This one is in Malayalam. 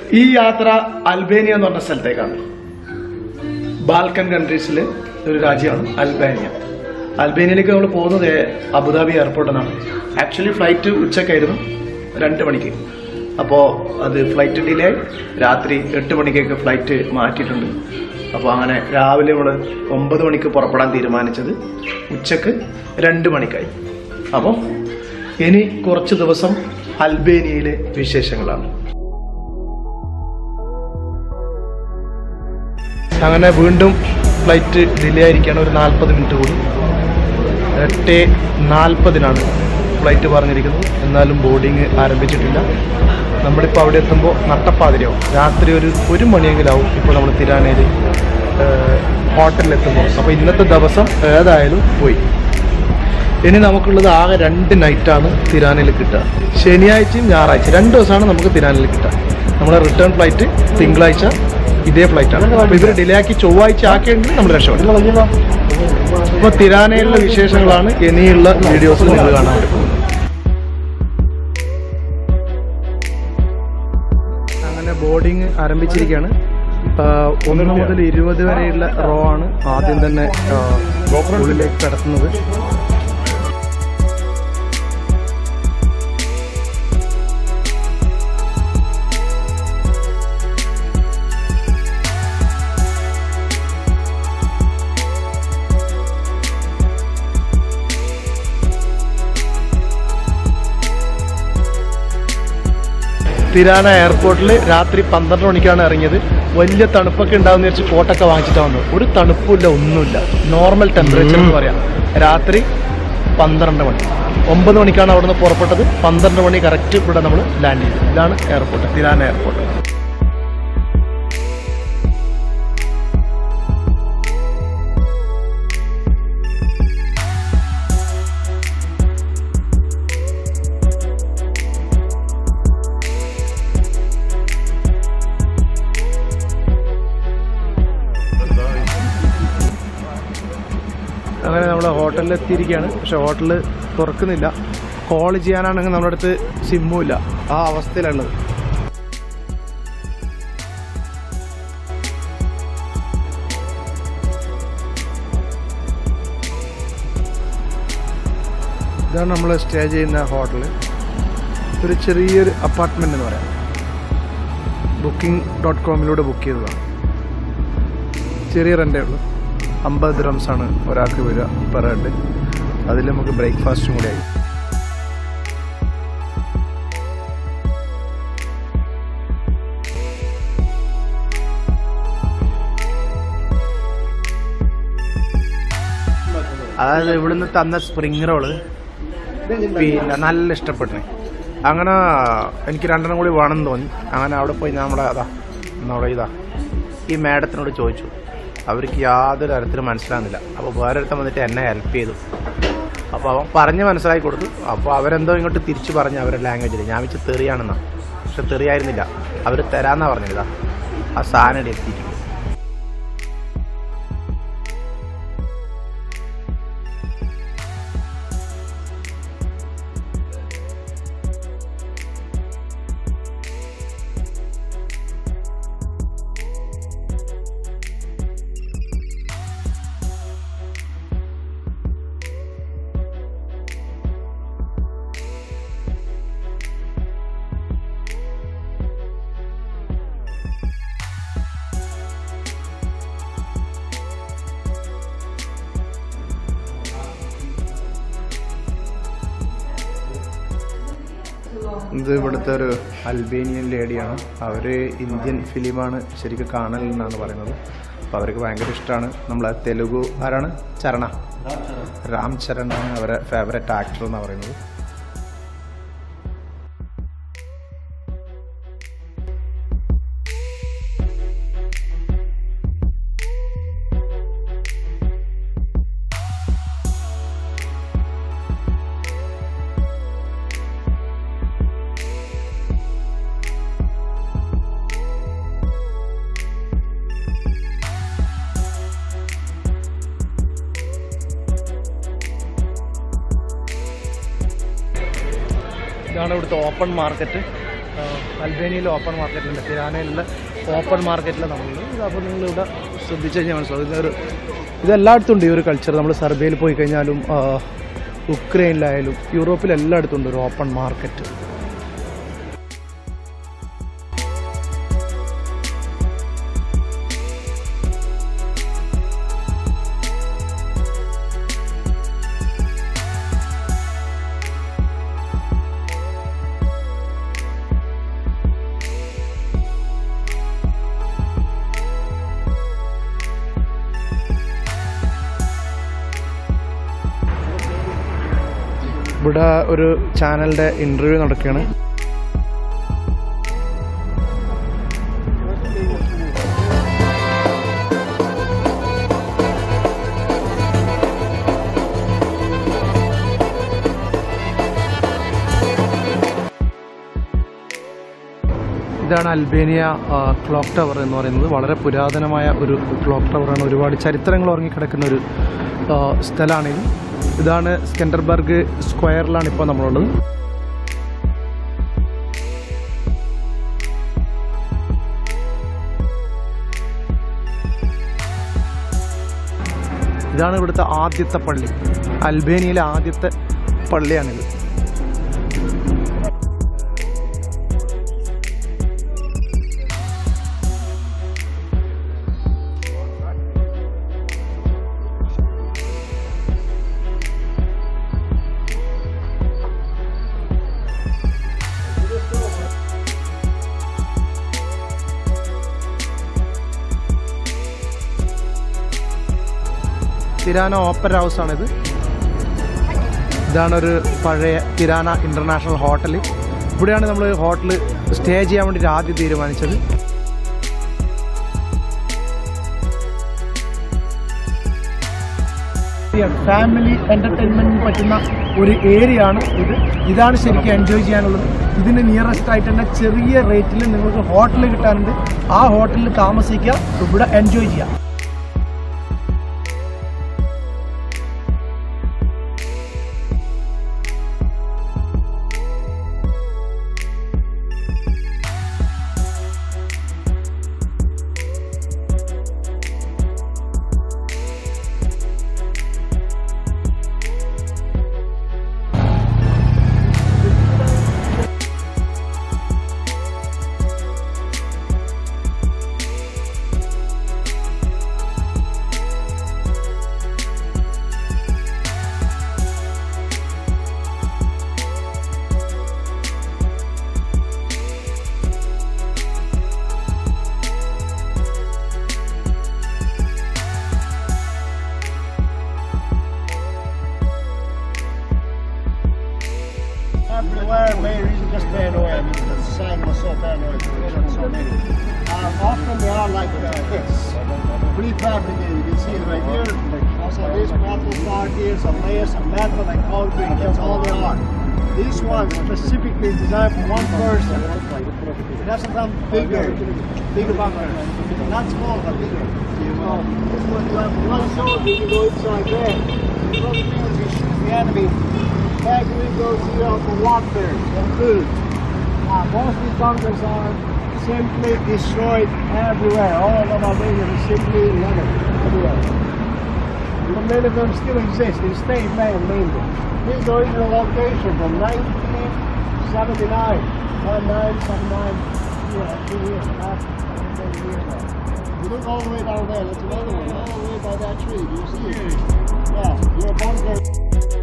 ഈ യാത്ര അൽബേനിയ എന്ന് പറഞ്ഞ സ്ഥലത്തേക്കാണ് ബാൽക്കൻ കൺട്രീസിലെ ഒരു രാജ്യമാണ് അൽബേനിയ അൽബേനിയയിലേക്ക് നമ്മൾ പോകുന്നത് അബുദാബി എയർപോർട്ടിൽ നിന്നാണ് ആക്ച്വലി ഫ്ലൈറ്റ് ഉച്ചക്കായിരുന്നു രണ്ട് മണിക്ക് അപ്പോൾ അത് ഫ്ലൈറ്റ് ഡിലേ ആയി രാത്രി എട്ട് മണിക്കേക്ക് ഫ്ലൈറ്റ് മാറ്റിയിട്ടുണ്ട് അപ്പോൾ അങ്ങനെ രാവിലെ നമ്മൾ ഒമ്പത് മണിക്ക് പുറപ്പെടാൻ തീരുമാനിച്ചത് ഉച്ചക്ക് രണ്ട് മണിക്കായി അപ്പോൾ ഇനി കുറച്ച് ദിവസം അൽബേനിയയിലെ വിശേഷങ്ങളാണ് അങ്ങനെ വീണ്ടും ഫ്ലൈറ്റ് ഡിലേ ആയിരിക്കുകയാണ് ഒരു നാൽപ്പത് മിനിറ്റ് കൂടി എട്ട് നാൽപ്പതിനാണ് ഫ്ലൈറ്റ് പറഞ്ഞിരിക്കുന്നത് എന്നാലും ബോർഡിങ് ആരംഭിച്ചിട്ടില്ല നമ്മളിപ്പോൾ അവിടെ എത്തുമ്പോൾ നട്ടപ്പാതിരയാവും രാത്രി ഒരു ഒരു മണിയെങ്കിലാവും ഇപ്പോൾ നമ്മൾ തിരാനയിൽ ഹോട്ടലിലെത്തുമ്പോൾ അപ്പോൾ ഇന്നത്തെ ദിവസം ഏതായാലും പോയി ഇനി നമുക്കുള്ളത് ആകെ രണ്ട് നൈറ്റാണ് തിരാനയിൽ കിട്ടുക ശനിയാഴ്ചയും ഞായറാഴ്ച രണ്ട് ദിവസമാണ് നമുക്ക് തിരാനയിൽ കിട്ടുക നമ്മുടെ റിട്ടേൺ ഫ്ലൈറ്റ് തിങ്കളാഴ്ച ഇതേ ഫ്ലൈറ്റാണ് അപ്പോൾ ഇവർ ഡിലേ ആക്കി ചൊവ്വാഴ്ച ആക്കിയെങ്കിൽ നമ്മൾ രക്ഷപ്പെടും അപ്പോൾ തിരാനയിലുള്ള വിശേഷങ്ങളാണ് ഇനിയുള്ള വീഡിയോസിൽ നിങ്ങൾ കാണാൻ വേണ്ടി പോകുന്നത് അങ്ങനെ ബോർഡിങ് ആരംഭിച്ചിരിക്കുകയാണ് ആ, ഒന്ന് മുതൽ ഇരുപത് വരെയുള്ള റോ ആണ് ആദ്യം തന്നെ ആ, ഉള്ളിലേക്ക് കടത്തുന്നത് തിരാന എയർപോർട്ടിൽ രാത്രി പന്ത്രണ്ട് മണിക്കാണ് ഇറങ്ങിയത് വലിയ തണുപ്പൊക്കെ ഉണ്ടാവുന്ന വെച്ച് കോട്ടൊക്കെ വാങ്ങിച്ചിട്ടാണ് വന്നത് ഒരു തണുപ്പില്ല ഒന്നുമില്ല നോർമൽ ടെമ്പറേച്ചർ എന്ന് പറയാം രാത്രി പന്ത്രണ്ട് മണി ഒമ്പത് മണിക്കാണ് അവിടുന്ന് പുറപ്പെട്ടത് പന്ത്രണ്ട് മണി കറക്റ്റ് ഇവിടെ നമ്മൾ ലാൻഡ് ചെയ്തു ഇതാണ് എയർപോർട്ട് തിരാന എയർപോർട്ട് അങ്ങനെ നമ്മൾ ഹോട്ടലിൽ എത്തിയിരിക്കുകയാണ് പക്ഷെ ഹോട്ടൽ തുറക്കുന്നില്ല കോൾ ചെയ്യാനാണെങ്കിൽ നമ്മുടെ അടുത്ത് സിമ്മും ഇല്ല ആ അവസ്ഥയിലുള്ളത് ഇതാണ് നമ്മൾ സ്റ്റേ ചെയ്യുന്ന ഹോട്ടൽ ഒരു ചെറിയൊരു അപ്പാർട്ട്മെന്റ് എന്ന് പറയാം ബുക്കിംഗ് ഡോട്ട് കോമിലൂടെ ബുക്ക് ചെയ്തതാണ് ചെറിയ റെൻ്റേ ഉള്ളൂ അമ്പത് ദ്രംസ് ആണ് ഒരാൾക്ക് വരിക പെർ ഹെഡ് അതിൽ നമുക്ക് ബ്രേക്ക്ഫാസ്റ്റും കൂടി ആയി അതായത് ഇവിടുന്ന് തന്ന സ്പ്രിംഗ് റോള് പിന്നെ നല്ല ഇഷ്ടപ്പെട്ടു അങ്ങനെ എനിക്ക് രണ്ടെണ്ണം കൂടി വേണമെന്ന് തോന്നി അങ്ങനെ അവിടെ പോയി നമ്മുടെ അതാ നമ്മുടെ ഇതാ ഈ മാഡത്തിനോട് ചോദിച്ചു അവർക്ക് യാതൊരു തരത്തിലും മനസ്സിലാകുന്നില്ല അപ്പോൾ വേറെ ഒരുത്തൻ വന്നിട്ട് എന്നെ ഹെൽപ്പ് ചെയ്തു അപ്പോൾ അവൻ പറഞ്ഞ് മനസ്സിലാക്കി കൊടുത്തു അപ്പോൾ അവരെന്തോ ഇങ്ങോട്ട് തിരിച്ചു പറഞ്ഞു അവരുടെ ലാംഗ്വേജിൽ ഞാൻ വെച്ച് തെറിയാണെന്നാണ് പക്ഷെ തെറിയായിരുന്നില്ല അവർ തരാന്നാ പറഞ്ഞത് ഇതാ ആ സാധനം ഇവിടെ എത്തിയിരിക്കും ഇത് ഇവിടുത്തെ ഒരു അൽബേനിയൻ ലേഡിയാണ് അവർ ഇന്ത്യൻ ഫിലിമാണ് ശരിക്കും കാണൽ എന്നാണ് പറയുന്നത് അപ്പോൾ അവർക്ക് ഭയങ്കര ഇഷ്ടമാണ് നമ്മളെ തെലുഗു ആരാണ് ചരണ രാം ചരണാണ് അവരെ ഫേവറേറ്റ് ആക്ടർ എന്നാണ് പറയുന്നത് ഇതാണ് ഇവിടുത്തെ ഓപ്പൺ മാർക്കറ്റ് അൽബേനിയയിൽ ഓപ്പൺ മാർക്കറ്റിലുണ്ട് തിരാനയിലുള്ള ഓപ്പൺ മാർക്കറ്റിൽ നമ്മളുണ്ട് അപ്പോൾ നിങ്ങൾ ഇവിടെ ശ്രദ്ധിച്ചു കഴിഞ്ഞാൽ മനസ്സിലാവും ഇതൊരു ഇതെല്ലായിടത്തും ഉണ്ട് ഈ ഒരു കൾച്ചർ നമ്മൾ സെർബിയയിൽ പോയി കഴിഞ്ഞാലും ആ, ഉക്രൈനിലായാലും യൂറോപ്പിൽ എല്ലായിടത്തും ഉണ്ട് ഒരു ഓപ്പൺ മാർക്കറ്റ് ഇവിടെ ഒരു ചാനലിൻ്റെ ഇൻ്റർവ്യൂ നടക്കുകയാണ് ഇതാണ് അൽബേനിയ ക്ലോക്ക് ടവർ എന്ന് പറയുന്നത് വളരെ പുരാതനമായ ഒരു ക്ലോക്ക് ടവറാണ് ഒരുപാട് ചരിത്രങ്ങൾ ഉറങ്ങിക്കിടക്കുന്ന ഒരു ആ, സ്ഥലമാണിത് ഇതാണ് സ്കെൻഡർബർഗ് സ്ക്വയറിലാണ് ഇപ്പോൾ നമ്മളുള്ളത് ഇതാണ് ഇവിടുത്തെ ആദ്യത്തെ പള്ളി അൽബേനിയയിലെ ആദ്യത്തെ പള്ളിയാണിത് തിരാന ഓപ്പറ ഹൗസ് ആണിത് ഇതാണ് ഒരു പഴയ തിരാന ഇന്റർനാഷണൽ ഹോട്ടൽ ഇവിടെയാണ് നമ്മൾ ഹോട്ടൽ സ്റ്റേ ചെയ്യാൻ വേണ്ടിയിട്ട് ആദ്യം തീരുമാനിച്ചത് ഫാമിലി എന്റർടൈൻമെന്റിന് പറ്റുന്ന ഒരു ഏരിയ ആണ് ഇത് ഇതാണ് ശരിക്കും എൻജോയ് ചെയ്യാനുള്ളത് ഇതിന് നിയറസ്റ്റ് ആയിട്ട് തന്നെ ചെറിയ റേറ്റിൽ നിങ്ങൾക്ക് ഹോട്ടൽ കിട്ടാനുണ്ട് ആ ഹോട്ടലിൽ താമസിക്കുക ഇവിടെ എൻജോയ് ചെയ്യാം Everywhere, main reason just paranoia. I mean, the sign was so paranoid. So, so many. Um, often they are like uh, hits. Prefabricated. You can see it right here. Also, this metal part here, some layers of metal and concrete. That's all they are. This one specifically designed for one person. It doesn't come bigger, bigger bunkers. Not small, but bigger. So, this one you have one soldier, you go inside there. The other thing is you shoot the enemy. Back windows here are for warfare and food. Uh, most of these bunkers are simply destroyed everywhere. All of them are being simply leveled everywhere. But many of them still exist. They stay man mainly. This is the original location from 1979. 1979. Yeah, two years. Last 30 years now. You look all the way down there. That's another one. All the way by that tree. Do you see it? Yeah. Your bunker.